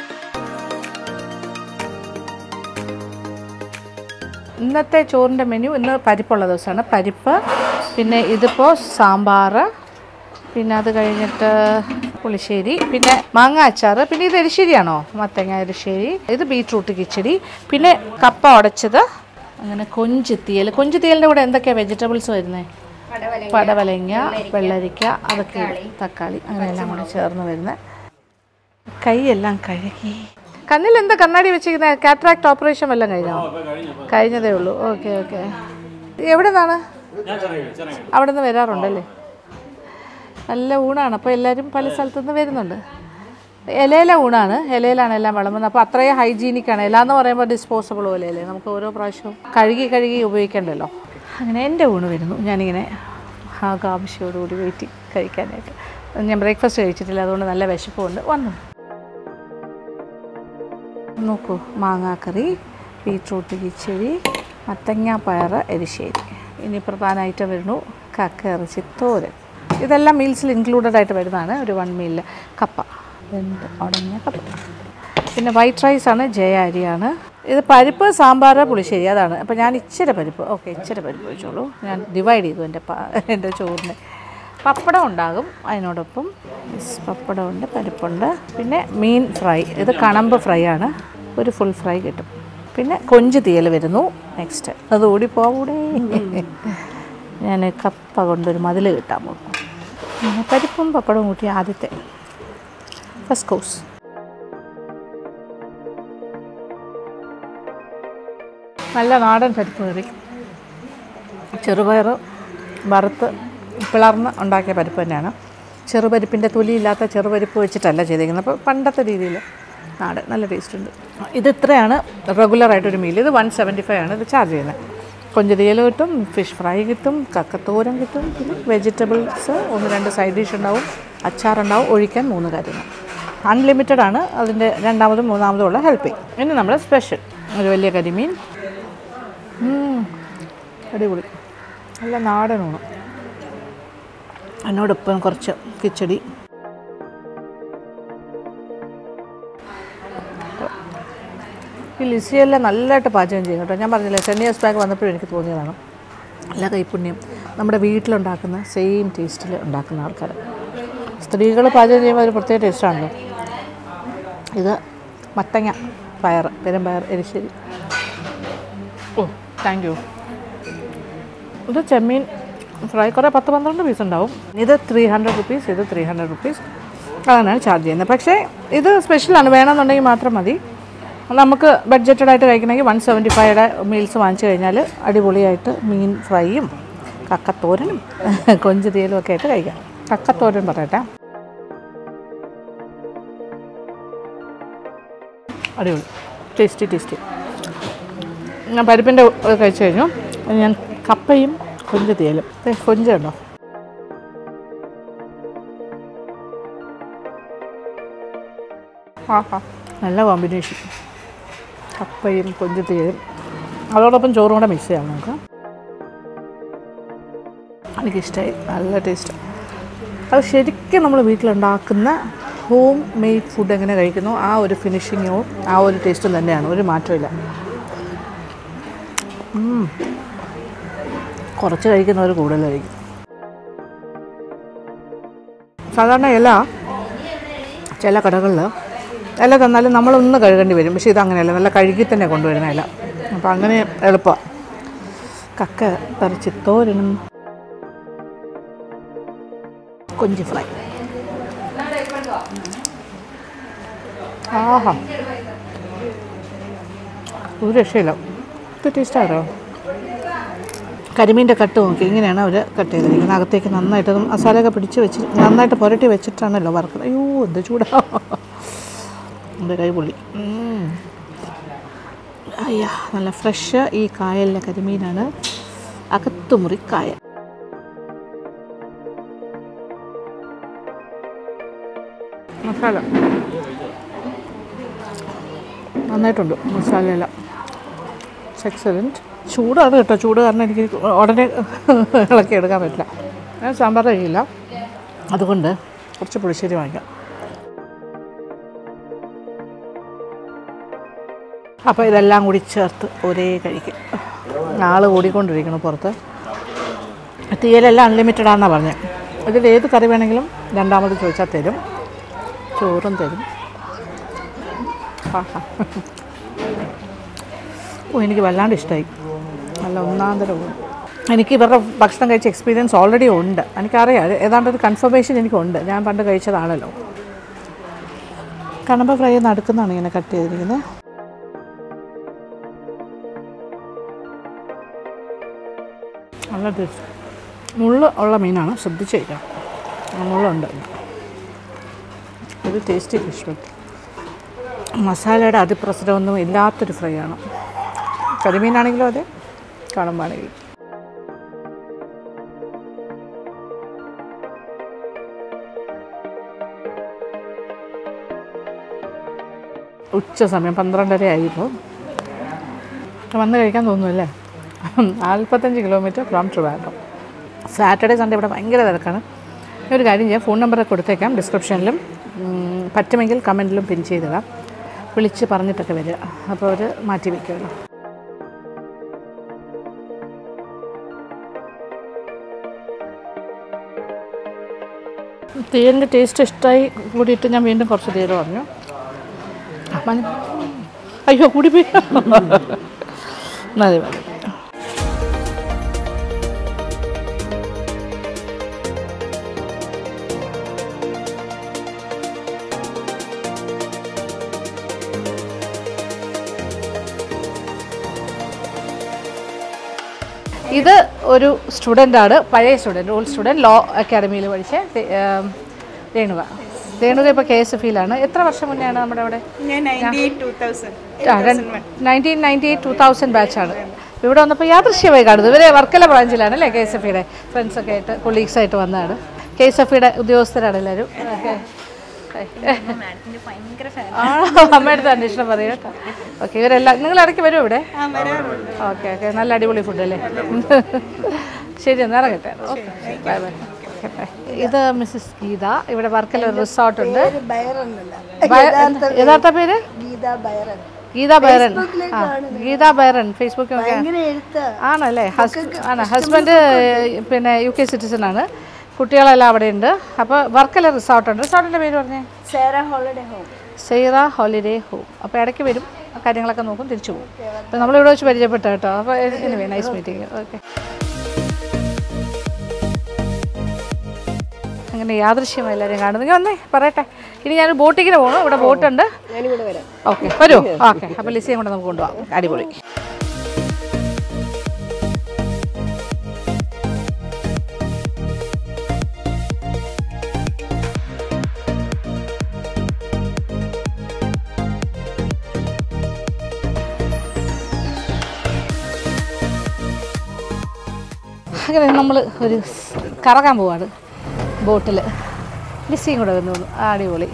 [SPEAKER 1] ഇന്നത്തെ ചോറിൻ്റെ മെനു ഇന്ന് പരിപ്പുള്ള ദിവസമാണ് പരിപ്പ് പിന്നെ ഇതിപ്പോൾ സാമ്പാർ പിന്നെ അത് കഴിഞ്ഞിട്ട് പുളിശ്ശേരി പിന്നെ മാങ്ങ അച്ചാർ പിന്നെ ഇത് എരിശ്ശേരിയാണോ മത്തങ്ങ എരിശ്ശേരി ഇത് ബീട്രൂട്ട് കിച്ചടി പിന്നെ കപ്പ ഉടച്ചത് അങ്ങനെ കൊഞ്ച് തീയൽ കൊഞ്ച് തീയലിൻ്റെ കൂടെ എന്തൊക്കെയാണ് വെജിറ്റബിൾസ് വരുന്നത് പടവലങ്ങ വെള്ളരിക്ക അതൊക്കെ ഇടും. തക്കാളി അങ്ങനെയെല്ലാം കൂടെ ചേർന്ന് വരുന്നത് കൈയെല്ലാം കഴുകി കണ്ണിൽ എന്താ കണ്ണാടി വെച്ചിരിക്കുന്നത് കാറ്ററാക്ട് ഓപ്പറേഷൻ വല്ലതും കഴിഞ്ഞോ കഴിഞ്ഞതേ ഉള്ളൂ ഓക്കെ ഓക്കെ എവിടെ നിന്നാണ് അവിടെ നിന്ന് വരാറുണ്ടല്ലേ നല്ല ഊണാണ് അപ്പോൾ എല്ലാവരും പല സ്ഥലത്തു നിന്ന് വരുന്നുണ്ട് ഇലയില ഊണാണ് ഇലയിലാണ് എല്ലാം വിളമ്പുന്നത് അപ്പോൾ അത്രയും ഹൈജീനിക്കാണ് ഇല എന്ന് പറയുമ്പോൾ ഡിസ്പോസിബിൾ പോലെയല്ലേ നമുക്ക് ഓരോ പ്രാവശ്യവും കഴുകി കഴുകി ഉപയോഗിക്കണ്ടല്ലോ അങ്ങനെ എൻ്റെ ഊണ് വരുന്നു ഞാനിങ്ങനെ ആകാംക്ഷയോടുകൂടി വെയിറ്റ് കഴിക്കാനായിട്ട് ഞാൻ ബ്രേക്ക്ഫാസ്റ്റ് കഴിച്ചിട്ടില്ല അതുകൊണ്ട് നല്ല വിശപ്പുണ്ട് വന്നു നോക്കൂ മാങ്ങാക്കറി ബീട്രൂട്ട് കിച്ചടി മത്തങ്ങ പയർ എരിശ്ശേരി ഇനി പ്രധാനമായിട്ട് വരുന്നു കക്ക ഇറച്ചി തോരൻ ഇതെല്ലാം മീൽസിൽ ഇൻക്ലൂഡഡ് ആയിട്ട് വരുന്നതാണ് ഒരു വൺ മീലിൽ കപ്പ രണ്ട് ഉടഞ്ഞ കപ്പ പിന്നെ വൈറ്റ് റൈസ് ആണ് ജയ അരിയാണ് ഇത് പരിപ്പ് സാമ്പാർ പുളിശ്ശേരി അതാണ് അപ്പോൾ ഞാൻ ഇച്ചിരി പരിപ്പ് ഓക്കെ ഇച്ചിരി പരിപ്പ് വെച്ചോളൂ ഞാൻ ഡിവൈഡ് ചെയ്തു എൻ്റെ പ എൻ്റെ ചോറിന് പപ്പടം ഉണ്ടാകും അതിനോടൊപ്പം yes, പപ്പടമുണ്ട് പരിപ്പുണ്ട് പിന്നെ മീൻ ഫ്രൈ ഇത് കണമ്പ് ഫ്രൈ ആണ് ഒരു ഫുൾ ഫ്രൈ കിട്ടും പിന്നെ കൊഞ്ച് തീയൽ വരുന്നു നെക്സ്റ്റ് അത് ഓടിപ്പോകൂടെ ഞാൻ കപ്പ കൊണ്ടൊരു മതിൽ കിട്ടാൻ പോകും പിന്നെ പരിപ്പും പപ്പടവും കൂട്ടി ആദ്യത്തെ ഫസ്റ്റ് കോഴ്സ് നല്ല നാടൻ പരിപ്പ് കറി ചെറുപയർ വറുത്ത് പിളർന്ന് ഉണ്ടാക്കിയ പരിപ്പ് തന്നെയാണ് ചെറുപരിപ്പിൻ്റെ തൊലിയില്ലാത്ത ചെറുപരിപ്പ് വെച്ചിട്ടല്ല ചെയ്തേക്കുന്നത് അപ്പോൾ പണ്ടത്തെ രീതിയിൽ നാട് നല്ല ടേസ്റ്റ് ഉണ്ട് ഇത് ഇത്രയാണ് റെഗുലറായിട്ടൊരു മീൽ ഇത് വൺ സെവൻറ്റി ഫൈവ് ആണ് ഇത് ചാർജ് ചെയ്യുന്നത് കൊഞ്ചുതീയൽ കിട്ടും ഫിഷ് ഫ്രൈ കിട്ടും കക്കത്തോരൻ കിട്ടും പിന്നെ വെജിറ്റബിൾസ് ഒന്ന് രണ്ട് സൈഡ് ഡിഷ് ഉണ്ടാവും അച്ചാറുണ്ടാവും ഒഴിക്കാൻ മൂന്ന് കാര്യങ്ങൾ അൺലിമിറ്റഡ് ആണ് അതിൻ്റെ രണ്ടാമതും മൂന്നാമതും ഉള്ള ഹെൽപ്പിംഗ് ഇനി നമ്മൾ സ്പെഷ്യൽ ഒരു വലിയ കരിമീൻ ഉം. അടിപൊളി നല്ല നാടൻ ഊണ് അതിനോടൊപ്പം കുറച്ച് കിച്ചടി ഈ ലിസിയെല്ലാം നല്ലതായിട്ട് പാചകം ചെയ്യും കേട്ടോ ഞാൻ പറഞ്ഞില്ലേ ടെൻ ഇയേഴ്സ് ബാക്ക് വന്നപ്പോഴും എനിക്ക് തോന്നിയതാണ് നല്ല കൈപ്പുണ്യം നമ്മുടെ വീട്ടിലുണ്ടാക്കുന്ന സെയിം ടേസ്റ്റിൽ ഉണ്ടാക്കുന്ന ആൾക്കാർ സ്ത്രീകൾ പാചകം ചെയ്യുമ്പോൾ ഒരു പ്രത്യേക ടേസ്റ്റാണല്ലോ ഇത് മത്തങ്ങ പയർ പെരുമ്പയർ എരിശ്ശേരി ഓ താങ്ക് യു ഇത് ചെമ്മീൻ ഫ്രൈ കുറേ പത്ത് പന്ത്രണ്ട് പീസ് ഉണ്ടാവും ഇത് ത്രീ ഹൺഡ്രഡ് റുപ്പീസ് ഇത് ത്രീ ഹൺഡ്രഡ് റുപ്പീസ് അതാണ് ചാർജ് ചെയ്യുന്നത് പക്ഷേ ഇത് സ്പെഷ്യലാണ് വേണമെന്നുണ്ടെങ്കിൽ മാത്രം മതി നമുക്ക് ബഡ്ജറ്റഡ് ആയിട്ട് കഴിക്കണമെങ്കിൽ വൺ സെവൻറ്റി ഫൈവയുടെ മീൽസ് വാങ്ങിച്ചു കഴിഞ്ഞാൽ അടിപൊളിയായിട്ട് മീൻ ഫ്രൈയും കക്കത്തോരനും കൊഞ്ച് തീയലും ഒക്കെ ആയിട്ട് കഴിക്കാം കക്കത്തോരൻ പറയട്ടെ അടിപൊളി ടേസ്റ്റി ടേസ്റ്റി ഞാൻ പരിപ്പിൻ്റെ കഴിച്ചു കഴിഞ്ഞു ഇനി ഞാൻ കപ്പയും കൊഞ്ച് തീയലും ദേ, കൊഞ്ച് ഉണ്ടോ ആഹാ നല്ല കോമ്പിനേഷൻ കപ്പയും കൊഞ്ച് തീയലും അതോടൊപ്പം ചോറും കൂടെ മിക്സ് ചെയ്യാം നമുക്ക് എനിക്കിഷ്ടമായി നല്ല ടേസ്റ്റ് അത് ശരിക്കും നമ്മൾ വീട്ടിലുണ്ടാക്കുന്ന ഹോം മെയ്ഡ് ഫുഡ് എങ്ങനെ കഴിക്കുന്നു ആ ഒരു ഫിനിഷിങ്ങോ ആ ഒരു ടേസ്റ്റും തന്നെയാണ് ഒരു മാറ്റമില്ല ഉം. കുറച്ച് കഴിക്കുന്നവർ കൂടുതൽ കഴിക്കും സാധാരണ ഇല ചില കടകളിൽ ഇല തന്നാലും നമ്മളൊന്ന് കഴുകേണ്ടി വരും പക്ഷേ ഇതങ്ങനെയല്ല നല്ല കഴുകി തന്നെ കൊണ്ടുവരുന്ന ഇല അപ്പോൾ അങ്ങനെ എളുപ്പമാണ് കക്ക പറിച്ച് തോരനും കൊഞ്ച് ഫ്രൈ ആഹാ ഒരു രക്ഷയില്ല ഇത് ടേസ്റ്റാണോ കരിമീൻ്റെ കട്ട് നോക്കി ഇങ്ങനെയാണ് അവർ കട്ട് ചെയ്തിരിക്കുന്നത് അകത്തേക്ക് നന്നായിട്ട് അത് മസാലയൊക്കെ പിടിച്ച് വെച്ച് നന്നായിട്ട് പുരട്ടി വെച്ചിട്ടാണല്ലോ വറുക്കുന്നത് അയ്യോ എന്ത് ചൂടാ എൻ്റെ കൈ പൊള്ളി ഉം. അയ്യാ നല്ല ഫ്രഷ് ഈ കായലിലെ കരിമീനാണ് അകത്തുമുറി കായൽ മസാല നന്നായിട്ടുണ്ട് മസാലയെല്ലാം എക്സലൻറ്റ് ചൂടാണ് കേട്ടോ ചൂട് കാരണം എനിക്ക് ഉടനെ ഇളക്കി എടുക്കാൻ പറ്റില്ല ഞാൻ സാമ്പാർ കഴിയില്ല അതുകൊണ്ട് കുറച്ച് പുളിശ്ശേരി വാങ്ങിക്കാം അപ്പോൾ ഇതെല്ലാം കൂടി ചേർത്ത് ഒരേ കഴിക്കും ആള് കൂടിക്കൊണ്ടിരിക്കണം പുറത്ത് തീയലെല്ലാം അൺലിമിറ്റഡ് ആണെന്നാണ് പറഞ്ഞത് ഇതിൽ ഏത് കറി വേണമെങ്കിലും രണ്ടാമത് ചോദിച്ചാൽ തരും ചോറും തരും ആഹാ ഓ എനിക്ക് വല്ലാണ്ട് ഇഷ്ടമായി നല്ല ഒന്നാം തരം ഊണ്. എനിക്ക് ഇവരുടെ ഭക്ഷണം കഴിച്ച എക്സ്പീരിയൻസ് ഓൾറെഡി ഉണ്ട് എനിക്കറിയാം അത് ഏതാണ്ട് ഒരു കൺഫർമേഷൻ എനിക്കുണ്ട് ഞാൻ പണ്ട് കഴിച്ചതാണല്ലോ കണമ്പ ഫ്രൈ നടുക്കുന്നതാണ് ഇങ്ങനെ കട്ട് ചെയ്തിരിക്കുന്നത് നല്ല ടേസ്റ്റ് മുള്ള് ഉള്ള മീനാണ് ശ്രദ്ധിച്ച് കഴിക്കണം മുള്ളുണ്ട് ഒരു ടേസ്റ്റി ഫിഷ് വെട്ട് മസാലയുടെ അതിപ്രസരമൊന്നും ഇല്ലാത്തൊരു ഫ്രൈ ആണ് കരിമീനാണെങ്കിലും അതെ കാണുമ്പോഴാണെങ്കിലും ഉച്ച സമയം പന്ത്രണ്ടര ആയിപ്പോൾ വന്ന് കഴിക്കാൻ തോന്നുമല്ലേ നാൽപ്പത്തഞ്ച് kilometre from Trivandrum Saturday Sunday ഇവിടെ ഭയങ്കര തിരക്കാണ് ഞാൻ ഒരു കാര്യം ചെയ്യാം ഫോൺ നമ്പറൊക്കെ കൊടുത്തേക്കാം ഡിസ്ക്രിപ്ഷനിലും ഉം, പറ്റുമെങ്കിൽ കമൻറ്റിലും പിൻ ചെയ്തിടാം വിളിച്ച് പറഞ്ഞിട്ടൊക്കെ വരിക അപ്പോൾ അവർ മാറ്റി വയ്ക്കുമല്ലോ തീയലിൻ്റെ ടേസ്റ്റ് ഇഷ്ടമായി കൂടിയിട്ട് ഞാൻ വീണ്ടും കുറച്ച് തീരെ പറഞ്ഞു മഞ്ഞ അയ്യോ കൂടിപ്പോയി മതി മതി ഇത് ഒരു സ്റ്റുഡൻ്റ് ആണ് പഴയ സ്റ്റുഡൻറ്റ് ഓൾഡ് സ്റ്റുഡൻറ്റ് ലോ അക്കാഡമിയിൽ പഠിച്ച ദേ- ഏം, രേണുക രേണുക ഇപ്പോൾ കെ എസ് എഫ് ഇയിലാണ് എത്ര വർഷം മുന്നെയാണ് നമ്മുടെ അവിടെ
[SPEAKER 4] ഞാൻ ninety eight two thousand
[SPEAKER 1] nineteen ninety eight two thousand ബാച്ചാണ് ഇവിടെ വന്നപ്പോൾ യാദൃശ്യമായി കാണുന്നത് ഇവരെ വർക്കല ബ്രാഞ്ചിലാണ് അല്ലേ കെ എസ് എഫ് ഇയുടെ ഫ്രണ്ട്സൊക്കെ ആയിട്ട് കൊളീഗ്സ് ആയിട്ട് വന്നതാണ് കെ എസ് എഫ് ഇയുടെ ഉദ്യോഗസ്ഥരാണ് എല്ലാവരും ഓക്കെ ആണോ അമ്മയുടെ അടുത്ത് അന്വേഷണം പറയും കേട്ടോ ഓക്കെ ഇവരെല്ലാം നിങ്ങൾ ഇടയ്ക്ക് വരുമോ ഇവിടെ ഓക്കെ ഓക്കെ നല്ല അടിപൊളി ഫുഡ് അല്ലേ ശരി എന്നാൽ ഇറങ്ങട്ടെ okay bye bye okay bye ഇത് മിസ്സസ് ഗീത ഇവിടെ വർക്കല ഒരു റിസോർട്ട് ഉണ്ട് ബയ- യഥാർത്ഥ പേര്
[SPEAKER 5] ഗീത ബൈറൻ
[SPEAKER 1] ഗീത ബൈറൻ ആ ഗീത ബൈറൻ ഫേസ്ബുക്കിൽ ഒക്കെ
[SPEAKER 5] ഭയങ്കര എഴുത്ത്
[SPEAKER 1] ആണല്ലേ ഹസ് ആണ് ഹസ്ബൻഡ് പിന്നെ യു കെ സിറ്റിസൺ ആണ് കുട്ടികളെല്ലാം അവിടെ ഉണ്ട് അപ്പോൾ വർക്കല റിസോർട്ട് ഉണ്ട് റിസോർട്ടിൻ്റെ പേര് പറഞ്ഞേ
[SPEAKER 5] സേറ ഹോളിഡേ ഹോം
[SPEAKER 1] സെയ്റ ഹോളിഡേ ഹോം അപ്പോൾ ഇടയ്ക്ക് വരും ആ കാര്യങ്ങളൊക്കെ നോക്കും തിരിച്ചു പോകും അപ്പോൾ നമ്മളിവിടെ വെച്ച് പരിചയപ്പെട്ട കേട്ടോ അപ്പോൾ എനിവേ നൈസ് മീറ്റിംഗ് ഓക്കെ അങ്ങനെ യാദൃശ്യമായി എല്ലാവരും കാണുന്നു നിങ്ങൾ വന്നേ പറയട്ടെ ഇനി ഞാൻ ബോട്ടിങ്ങിന് പോകണം ഇവിടെ ബോട്ടുണ്ട്
[SPEAKER 2] ഞാനിവിടെ വരാം
[SPEAKER 1] ഓക്കെ വരൂ ഓക്കെ അപ്പോൾ ലിസിയും കൂടെ നമുക്ക് കൊണ്ടുപോകാം അടിപൊളി അങ്ങനെ നമ്മൾ ഒരു സ് കറങ്ങാൻ പോവാണ് ബോട്ടിൽ ലിസിയും കൂടെ വന്നു വന്നു അടിപൊളി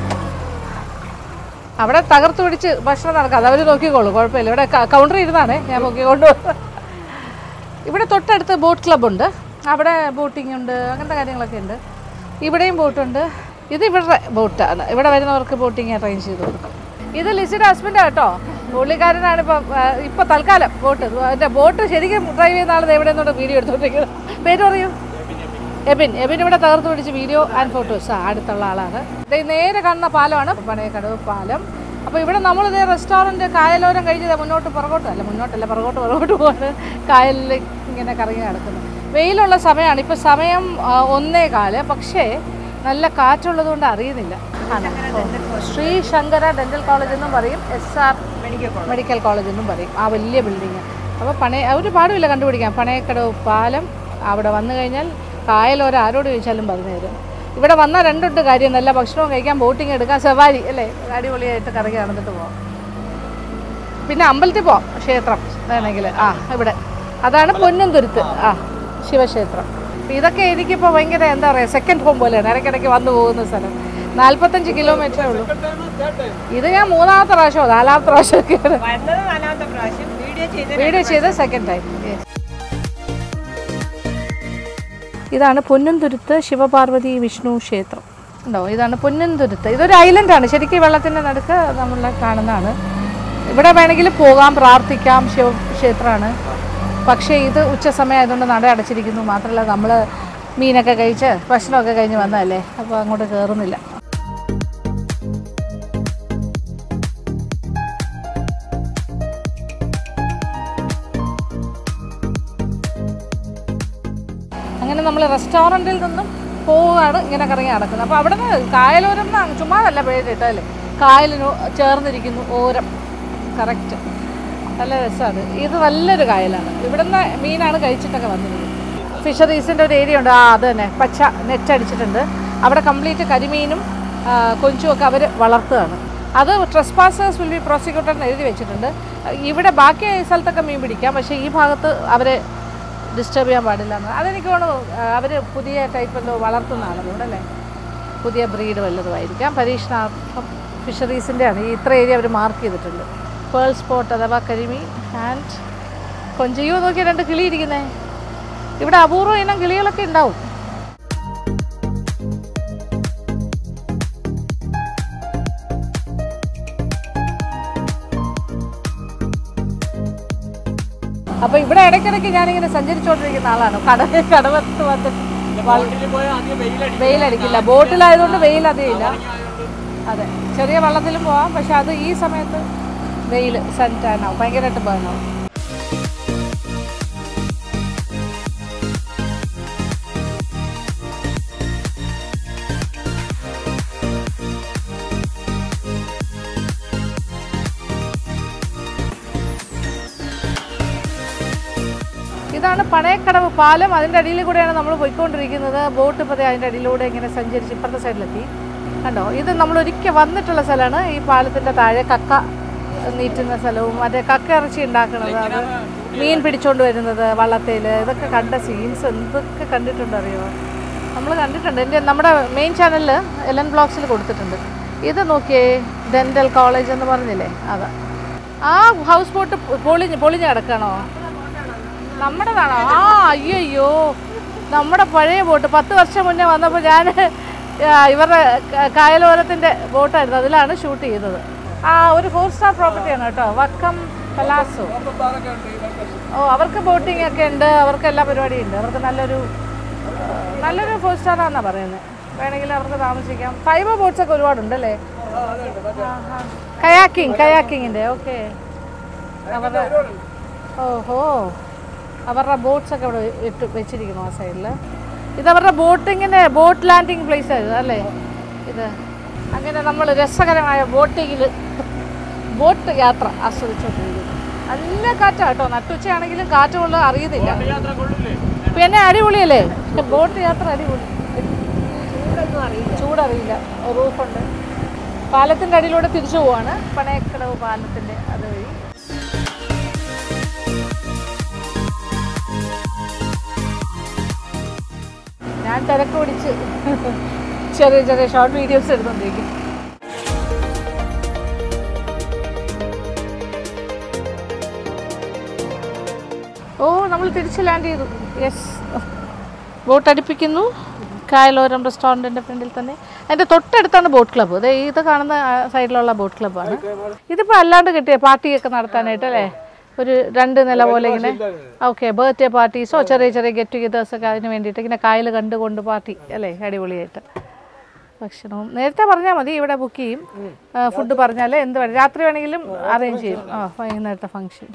[SPEAKER 1] അവിടെ തകർത്ത് പിടിച്ച് ഭക്ഷണം നടക്കാതെ അവർ നോക്കിക്കോളൂ കുഴപ്പമില്ല ഇവിടെ കൗണ്ടർ ഇരുന്നാണേ ഞാൻ നോക്കിക്കൊണ്ട് ഇവിടെ തൊട്ടടുത്ത് ബോട്ട് ക്ലബ്ബുണ്ട് അവിടെ ബോട്ടിംഗ് ഉണ്ട് അങ്ങനത്തെ കാര്യങ്ങളൊക്കെ ഉണ്ട് ഇവിടെയും ബോട്ടുണ്ട് ഇത് ഇവരുടെ ബോട്ടാണ് ഇവിടെ വരുന്നവർക്ക് ബോട്ടിംഗ് അറേഞ്ച് ചെയ്ത് കൊടുക്കും ഇത് ലിസിയുടെ ഹസ്ബൻഡാണ് കേട്ടോ പുള്ളിക്കാരനാണ് ഇപ്പം ഇപ്പം തൽക്കാലം ബോട്ട് എൻ്റെ ബോട്ട് ശരിക്കും ഡ്രൈവ് ചെയ്യുന്ന ആൾ എവിടെ നിന്നോട് വീഡിയോ എടുത്തോണ്ടിരിക്കുന്നത് പേര് പറയൂ എബിൻ എബിൻ ഇവിടെ തകർത്ത് പിടിച്ച് വീഡിയോ ആൻഡ് ഫോട്ടോസ് അടുത്തുള്ള ആളാണ് ദേ നേരെ കാണുന്ന പാലമാണ് പണയക്കടവ് പാലം അപ്പോൾ ഇവിടെ നമ്മൾ ഇതേ റെസ്റ്റോറൻറ്റ് കായലോരം കഴിഞ്ഞ് ദേ മുന്നോട്ട് പുറകോട്ട് അല്ല മുന്നോട്ടല്ല പുറകോട്ട് പുറകോട്ട് പോകാണ് കായലിൽ ഇങ്ങനെ കറങ്ങി നടക്കുന്നത് വെയിലുള്ള സമയമാണ് ഇപ്പോൾ സമയം ആ, ഒന്നേ കാല് പക്ഷേ നല്ല കാറ്റുള്ളത് കൊണ്ട് അറിയുന്നില്ല ആണ്. ഓ. ശ്രീ ശങ്കര ഡെന്റൽ കോളേജ് എന്നും പറയും എസ് ആർ മെഡിക്കൽ കോളേജ് എന്നും പറയും ആ വലിയ ബിൽഡിങ് അപ്പോൾ പണയ ഒരു പാടുമില്ല കണ്ടുപിടിക്കാം പണയക്കടവ് പാലം അവിടെ വന്നു കഴിഞ്ഞാൽ കായലോരം ആരോട് ചോദിച്ചാലും പറഞ്ഞു തരും ഇവിടെ വന്നാൽ രണ്ടുണ്ട് കാര്യം നല്ല ഭക്ഷണവും കഴിക്കാം ബോട്ടിങ് എടുക്കാം സവാരി അല്ലേ അടിപൊളിയായിട്ട് കറങ്ങി നടന്നിട്ട് പോകാം പിന്നെ അമ്പലത്തിൽ പോവാം ക്ഷേത്രം വേണമെങ്കിൽ ആ ഇവിടെ അതാണ് പൊന്നുംതുരുത്ത് ആ ശിവക്ഷേത്രം അപ്പം ഇതൊക്കെ എനിക്കിപ്പോൾ ഭയങ്കര എന്താ പറയുക സെക്കൻഡ് ഹോം പോലെയാണ് ഇടയ്ക്കിടയ്ക്ക് വന്നു പോകുന്ന സ്ഥലം നാൽപ്പത്തഞ്ച് കിലോമീറ്ററേ ഉള്ളൂ ഇത് ഞാൻ മൂന്നാമത്തെ പ്രാവശ്യമോ നാലാമത്തെ പ്രാവശ്യമൊക്കെയാണ്
[SPEAKER 4] വന്നത് നാലാമത്തെ പ്രാവശ്യം വീഡിയോ ചെയ്ത്
[SPEAKER 1] വീഡിയോ ചെയ്ത സെക്കൻഡ് ടൈം ഇതാണ് പൊന്നുംതുരുത്ത് ശിവപാർവതി വിഷ്ണു ക്ഷേത്രം ഉണ്ടോ ഇതാണ് പൊന്നുംതുരുത്ത് ഇതൊരു ഐലൻഡാണ് ശരിക്കും വെള്ളത്തിൻ്റെ നടുക്ക് നമ്മൾ കാണുന്നതാണ് ഇവിടെ വേണമെങ്കിൽ പോകാം പ്രാർത്ഥിക്കാം ശിവക്ഷേത്രമാണ് പക്ഷേ ഇത് ഉച്ച സമയം ആയതുകൊണ്ട് നട അടച്ചിരിക്കുന്നു മാത്രമല്ല നമ്മൾ മീനൊക്കെ കഴിച്ച് ഭക്ഷണമൊക്കെ കഴിഞ്ഞ് വന്നതല്ലേ അപ്പോൾ അങ്ങോട്ട് കയറുന്നില്ല അങ്ങനെ നമ്മൾ റെസ്റ്റോറൻറ്റിൽ നിന്നും പോവുകയാണ് ഇങ്ങനെ കറങ്ങി നടക്കുന്നത് അപ്പോൾ അവിടെ നിന്ന് കായലോരം എന്ന് ചുമ്മാതല്ല പേരിട്ടല്ലേ കായലിന് ചേർന്നിരിക്കുന്നു ഓരം കറക്റ്റ് നല്ല രസമാണ് ഇത് നല്ലൊരു കായലാണ് ഇവിടുന്ന് മീനാണ് കഴിച്ചിട്ടൊക്കെ വന്നത് ഫിഷറീസിൻ്റെ ഒരു ഏരിയ ഉണ്ട് ആ അത് തന്നെ പച്ച നെറ്റ് അടിച്ചിട്ടുണ്ട് അവിടെ കംപ്ലീറ്റ് കരിമീനും ആ, കൊഞ്ചുമൊക്കെ അവർ വളർത്തുകയാണ് അത് ട്രസ്പാസേഴ്സ് വിൽ ബി പ്രോസിക്യൂട്ടഡ് എന്ന് എഴുതി വെച്ചിട്ടുണ്ട് ഇവിടെ ബാക്കി സ്ഥലത്തൊക്കെ മീൻ പിടിക്കാം പക്ഷേ ഈ ഭാഗത്ത് അവരെ ഡിസ്റ്റർബ് ചെയ്യാൻ പാടില്ല എന്ന് അതെനിക്ക് തോന്നുന്നു അവർ പുതിയ ടൈപ്പ് എന്തോ വളർത്തുന്നതാണ് ഇവിടെ അല്ലേ പുതിയ ബ്രീഡ് വല്ലതുമായിരിക്കാം പരീക്ഷണാർത്ഥം ഫിഷറീസിൻ്റെ ആണ് ഈ ഇത്ര ഏരിയ അവർ മാർക്ക് ചെയ്തിട്ടുണ്ട് പേൾ സ്പോട്ട് അഥവാ കരിമീൻ ആൻഡ് കൊഞ്ചയോ നോക്കിയാൽ രണ്ട് കിളി ഇരിക്കുന്നേ ഇവിടെ അപൂർവ ഇനം കിളികളൊക്കെ ഉണ്ടാവും അപ്പോൾ ഇവിടെ ഇടയ്ക്കിടയ്ക്ക് ഞാനിങ്ങനെ സഞ്ചരിച്ചുകൊണ്ടിരിക്കുന്ന ആളാണ് കടവ് കടവത്ത് വന്നിട്ട് വ- വെയിലടിക്കില്ല ബോട്ടിലായതുകൊണ്ട് വെയിൽ അധികം ഇല്ല അതെ ചെറിയ വെള്ളത്തിലും പോവാം പക്ഷെ അത് ഈ സമയത്ത് വെയിൽ സൺ ടാൻ ആവും ഭയങ്കരമായിട്ട് ബേൺ ആവും ഇതാണ് പണയക്കടവ് പാലം അതിൻ്റെ അടിയിൽ കൂടെയാണ് നമ്മൾ പോയിക്കൊണ്ടിരിക്കുന്നത് ബോട്ട് ഇപ്പോൾ ദേ അതിൻ്റെ അടിയിലൂടെ ഇങ്ങനെ സഞ്ചരിച്ച് ഇപ്പുറത്തെ സൈഡിലെത്തി കണ്ടോ ഇത് നമ്മൾ ഒരിക്കൽ വന്നിട്ടുള്ള സ്ഥലമാണ് ഈ പാലത്തിൻ്റെ താഴെ കക്ക നീറ്റുന്ന സ്ഥലവും മറ്റേ കക്ക ഇറച്ചി ഉണ്ടാക്കുന്നത് അത് മീൻ പിടിച്ചോണ്ട് വരുന്നത് വള്ളത്തേൽ ഇതൊക്കെ കണ്ട സീൻസ് എന്തൊക്കെ കണ്ടിട്ടുണ്ടോ അറിയോ നമ്മൾ കണ്ടിട്ടുണ്ട് എൻ്റെ നമ്മുടെ മെയിൻ ചാനലിൽ എലൻ ബ്ലോഗ്സിൽ കൊടുത്തിട്ടുണ്ട് ഇത് നോക്കിയേ ഡെൻ്റൽ കോളേജ് എന്ന് പറഞ്ഞില്ലേ അതാ ആ ഹൗസ് ബോട്ട് പൊളിഞ്ഞ് പൊളിഞ്ഞ് കിടക്കണോ നമ്മുടെതാണോ ആ അയ്യോ അയ്യോ നമ്മുടെ പഴയ ബോട്ട് പത്ത് വർഷം മുന്നേ വന്നപ്പോൾ ഞാൻ ഇവരുടെ ക- കായലോരത്തിൻ്റെ ബോട്ടായിരുന്നു അതിലാണ് ഷൂട്ട് ചെയ്തത് ആ ഒരു ഫോർ സ്റ്റാർ പ്രോപ്പർട്ടിയാണ് കേട്ടോ വക്കം പലാസോ ഓ അവർക്ക് ബോട്ടിംഗ് ഒക്കെ ഉണ്ട് അവർക്ക് എല്ലാ പരിപാടിയും ഉണ്ട് അവർക്ക് നല്ലൊരു ആ, നല്ലൊരു ഫോർ സ്റ്റാർ ആണെന്നാണ് പറയുന്നത് വേണമെങ്കിൽ അവർക്ക് താമസിക്കാം ഫൈബർ ബോട്ട്സ് ഒക്കെ ഒരുപാടുണ്ടല്ലേ കയാക്കിങ് കയാക്കിങ്ങിൻ്റെ ഓക്കെ അവരുടെ ഓഹോ അവരുടെ ബോട്ട്സ് ഒക്കെ ഇവിടെ ഇട്ട് വെച്ചിരിക്കുന്നു ആ സൈഡിൽ ഇത് അവരുടെ ബോട്ടിങ്ങിന് ബോട്ട് ലാൻഡിങ് പ്ലേസ് ആയിരുന്നു അല്ലേ ഇത് അങ്ങനെ നമ്മൾ രസകരമായ ബോട്ടിങ്ങിൽ ബോട്ട് യാത്ര ആസ്വദിച്ചുകൊണ്ടിരിക്കുന്നു നല്ല കാറ്റാണ് കേട്ടോ നട്ടുച്ചയാണെങ്കിലും കാറ്റ് കൊള്ളുക അറിയുന്നില്ല പിന്നെ അടിപൊളിയല്ലേ ബോട്ട് യാത്ര അടിപൊളി ചൂടറിയില്ല റൂഫുണ്ട് പാലത്തിൻ്റെ അടിയിലൂടെ തിരിച്ചു പോവാണ് പണയക്കടവ് പാലത്തിൻ്റെ അതുവഴി ഞാൻ തിരക്ക് പിടിച്ച് ചെറിയ ചെറിയ ഷോർട്ട് വീഡിയോസ് എടുത്തുകൊണ്ടിരിക്കും ഓ നമ്മൾ തിരിച്ച് ലാൻഡ് ചെയ്തു യെസ് ബോട്ട് അടുപ്പിക്കുന്നു കായലോരം റെസ്റ്റോറൻറ്റിൻ്റെ ഫ്രണ്ടിൽ തന്നെ അതിൻ്റെ തൊട്ടടുത്താണ് ബോട്ട് ക്ലബ്ബ് അതെ ഇത് കാണുന്ന ആ സൈഡിലുള്ള ബോട്ട് ക്ലബ്ബാണ് ഇതിപ്പോൾ അല്ലാണ്ട് കിട്ടിയ പാർട്ടിയൊക്കെ നടത്താനായിട്ട് അല്ലേ ഒരു രണ്ട് നില പോലെ ഇങ്ങനെ ഓക്കെ ബർത്ത്ഡേ പാർട്ടീസോ ചെറിയ ചെറിയ ഗെറ്റ് ടുഗെദേഴ്സ് ഒക്കെ അതിന് വേണ്ടിയിട്ട് ഇങ്ങനെ കായൽ കണ്ടുകൊണ്ട് പാർട്ടി അല്ലേ അടിപൊളിയായിട്ട് ഭക്ഷണവും നേരത്തെ പറഞ്ഞാൽ മതി ഇവിടെ ബുക്ക് ചെയ്യും ഫുഡ് പറഞ്ഞാൽ എന്ത് വേണം രാത്രി വേണമെങ്കിലും അറേഞ്ച് ചെയ്യും ആ വൈകുന്നേരത്തെ ഫംഗ്ഷൻ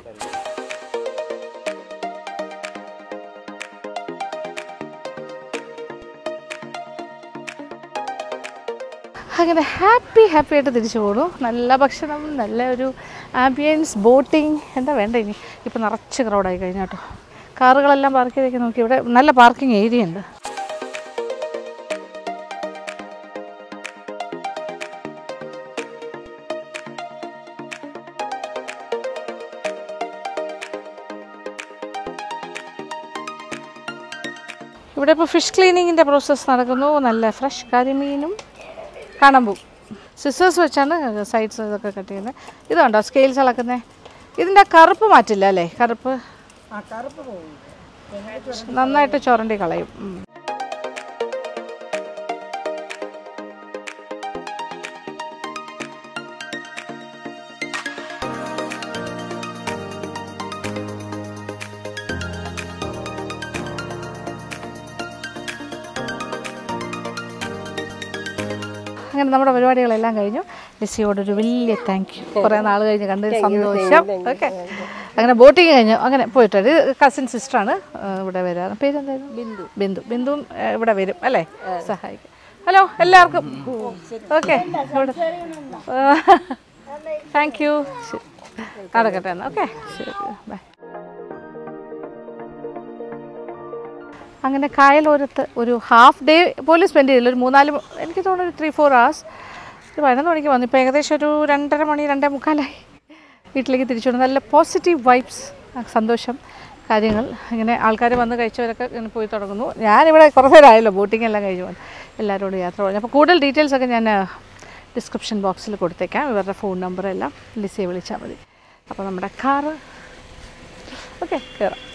[SPEAKER 1] അങ്ങനെ ഹാപ്പി ഹാപ്പി ആയിട്ട് തിരിച്ചു പോണു നല്ല ഭക്ഷണം നല്ല ഒരു ആംബിയൻസ് ബോട്ടിങ് എന്താ വേണ്ട ഇനി ഇപ്പം നിറച്ച് ക്രൗഡായി കഴിഞ്ഞു കേട്ടോ കാറുകളെല്ലാം പാർക്ക് ചെയ്തൊക്കെ നോക്കി ഇവിടെ നല്ല പാർക്കിംഗ് ഏരിയ ഉണ്ട് ഇവിടെ ഇപ്പോൾ ഫിഷ് ക്ലീനിങ്ങിൻ്റെ പ്രോസസ്സ് നടക്കുന്നു നല്ല ഫ്രഷ് കരിമീനും കണമ്പും സിസേഴ്സ് വെച്ചാണ് സൈഡ്സ് ഇതൊക്കെ കട്ട് ചെയ്യുന്നത് ഇത് കണ്ടോ സ്കെയിൽസ് അളക്കുന്നത് ഇതിൻ്റെ കറുപ്പ് മാറ്റില്ല അല്ലേ കറുപ്പ് നന്നായിട്ട് ചുരണ്ടി കളയും ഉം. അങ്ങനെ നമ്മുടെ പരിപാടികളെല്ലാം കഴിഞ്ഞു ലിസിയോടൊരു വലിയ താങ്ക് യു കുറേ നാൾ കഴിഞ്ഞ് കണ്ട് സന്തോഷം ഓക്കെ അങ്ങനെ ബോട്ടിങ് കഴിഞ്ഞു അങ്ങനെ പോയിട്ടുണ്ട് കസിൻ സിസ്റ്ററാണ് ഇവിടെ വരാറ് പേരെന്തായിരുന്നു ബിന്ദു ബിന്ദു ബിന്ദുവും ഏ, ഇവിടെ വരും അല്ലേ സഹായിക്കും ഹലോ എല്ലാവർക്കും ഓക്കെ ഇവിടെ താങ്ക് യു നടക്കട്ടെ എന്നാൽ ഓക്കെ ശരി ബൈ അങ്ങനെ കായലോരത്ത് ഒരു ഹാഫ് ഡേ പോലും സ്പെൻഡ് ചെയ്തില്ല ഒരു മൂന്നാല് മ- എനിക്ക് തോന്നുന്നു ഒരു ത്രീ ഫോർ hours ഒരു പതിനൊന്ന് മണിക്ക് വന്നു ഇപ്പോൾ ഏകദേശം ഒരു രണ്ടര മണി രണ്ടേ മുക്കാലായി വീട്ടിലേക്ക് തിരിച്ചു വന്നു നല്ല പോസിറ്റീവ് വൈബ്സ് സന്തോഷം കാര്യങ്ങൾ ഇങ്ങനെ ആൾക്കാർ വന്ന് കഴിച്ചവരൊക്കെ ഇങ്ങനെ പോയി തുടങ്ങുന്നു ഞാനിവിടെ കുറേ നേരമായല്ലോ ബോട്ടിംഗ് എല്ലാം കഴിഞ്ഞു വന്നു എല്ലാവരോടും യാത്ര പറഞ്ഞു അപ്പോൾ കൂടുതൽ ഡീറ്റെയിൽസ് ഒക്കെ ഞാൻ ഡിസ്ക്രിപ്ഷൻ ബോക്സിൽ കൊടുത്തേക്കാം ഇവരുടെ ഫോൺ നമ്പർ എല്ലാം ലിസിയെ വിളിച്ചാൽ മതി അപ്പോൾ നമ്മുടെ കാറ് ഓക്കെ കയറാം